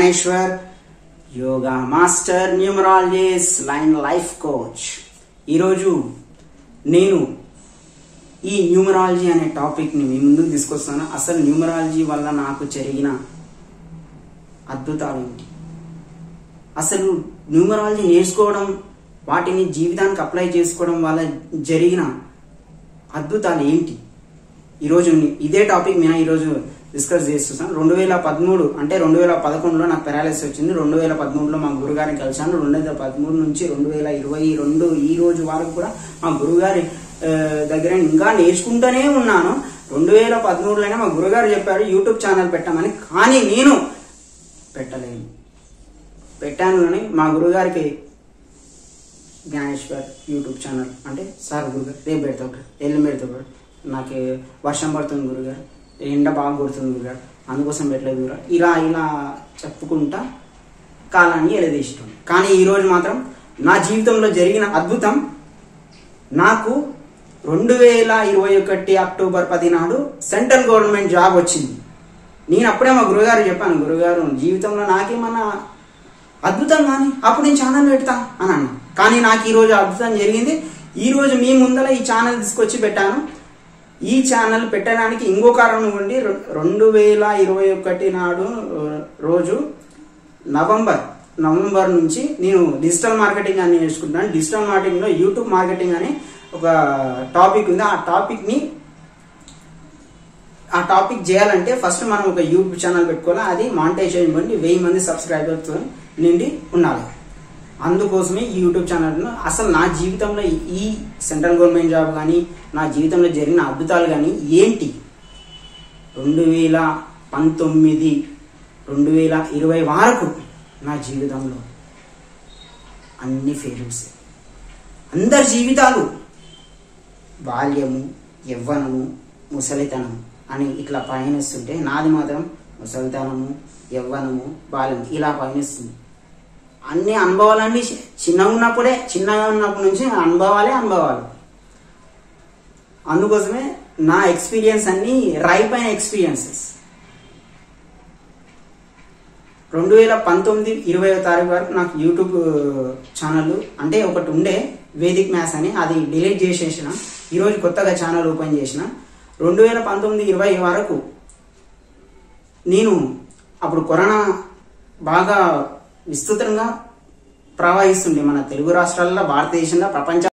Gnaneshwar yoga master numerologist line life coach ఈరోజు నేను ఈ న్యూమరాలజీ అనే టాపిక్ని మీ ముందుకు తీసుకొస్తాను అసలు న్యూమరాలజీ వల్ల నాకు జరిగిన అద్భుతాలు ఏంటి అసలు న్యూమరాలజీ నేర్చుకోవడం వాటిని జీవితానికి అప్లై చేసుకోవడం వల్ల జరిగిన అద్భుతాలు ఏంటి ఈరోజు ని- ఇదే టాపిక్ మీద ఈరోజు డిస్కస్ చేస్తున్నాను రెండు వేల పదమూడు అంటే రెండు వేల పదకొండులో నాకు పెరాలసిస్ వచ్చింది రెండు వేల పదమూడులో మా గురుగారిని కలిశాను రెండు వేల పదమూడు నుంచి రెండు వేల ఇరవై రెండు ఈ రోజు వరకు కూడా మా గురుగారి ఆ, దగ్గర ఇంకా నేర్చుకుంటూనే ఉన్నాను రెండు వేల పదమూడులోనే మా గురుగారు చెప్పారు యూట్యూబ్ ఛానల్ పెట్టమని కానీ నేను పెట్టలేను పెట్టాను కానీ మా గురుగారికి జ్ఞానేశ్వర్ యూట్యూబ్ ఛానల్ అంటే సార్ గురుగారు రేపు పెడతా ఒకటి ఎల్లుండి పెడతా ఒకటి నాకు వర్షం పడుతుంది గురుగారు ఎండ బాగా కొడుతుంది గురుగారు అందుకోసం పెట్టలేదు గురుగారు ఇలా ఇలా చెప్పుకుంటా కాలాన్ని ఎలదీష్టం కానీ ఈరోజు మాత్రం నా జీవితంలో జరిగిన అద్భుతం నాకు రెండు వేల ఇరవై ఒకటి అక్టోబర్ పది నాడు సెంట్రల్ గవర్నమెంట్ జాబ్ వచ్చింది నేను అప్పుడే మా గురుగారు చెప్పాను గురుగారు జీవితంలో నాకేమన్నా అద్భుతం కానీ అప్పుడు నేను ఛానల్ పెడతా అని అన్నా కానీ నాకు ఈ రోజు అద్భుతం జరిగింది ఈ రోజు మీ ముందర ఈ ఛానల్ తీసుకొచ్చి పెట్టాను ఈ ఛానల్ పెట్టడానికి ఇంకో కారణం ఉండి రె- రెండు వేల ఇరవై ఒకటి నాడు ఆ, రోజు నవంబర్ నవంబర్ నుంచి నేను డిజిటల్ మార్కెటింగ్ అని నేర్చుకుంటున్నాను డిజిటల్ మార్కెటింగ్ లో యూట్యూబ్ మార్కెటింగ్ అనే ఒక టాపిక్ ఉంది ఆ టాపిక్ ని ఆ టాపిక్ చేయాలంటే ఫస్ట్ మనం ఒక యూట్యూబ్ ఛానల్ పెట్టుకోవాలి అది మానిటైజేషన్ బండి వెయ్యి మంది సబ్స్క్రైబర్స్ నిండి ఉండాలి అందుకోసమే ఈ యూట్యూబ్ ఛానల్ అసలు నా జీవితంలో ఈ సెంట్రల్ గవర్నమెంట్ జాబ్ కానీ నా జీవితంలో జరిగిన అద్భుతాలు కానీ ఏంటి రెండు వేల పంతొమ్మిది రెండు వేల ఇరవై వరకు నా జీవితంలో అన్ని ఫెయిల్యూర్స్ అందరి జీవితాలు బాల్యము యవ్వనము ముసలితనము అని ఇట్లా పయనిస్తుంటే నాది మాత్రం ముసలితనము యవ్వనము బాల్యం ఇలా పయనిస్తుంది అన్ని అనుభవాలన్నీ చి- చిన్నగా ఉన్నప్పుడే చిన్నగా ఉన్నప్పటి నుంచి అనుభవాలే అనుభవాలు అందుకోసమే నా ఎక్స్పీరియన్స్ అన్ని రైప్ అయిన ఎక్స్పీరియన్సెస్ రెండు వేల పంతొమ్మిది ఇరవై తారీఖు వరకు నాకు యూట్యూబ్ ఛానల్ అంటే ఒకటి ఉండే వేదిక్ మ్యాథ్స్ అని అది డిలీట్ చేసేసిన ఈరోజు కొత్తగా ఛానల్ ఓపెన్ చేసిన రెండు వేల పంతొమ్మిది ఇరవై వరకు నేను అప్పుడు కరోనా బాగా విస్తృతంగా ప్రవహిస్తుండే మన తెలుగు రాష్ట్రాల్లో భారతదేశంలో ప్రపంచ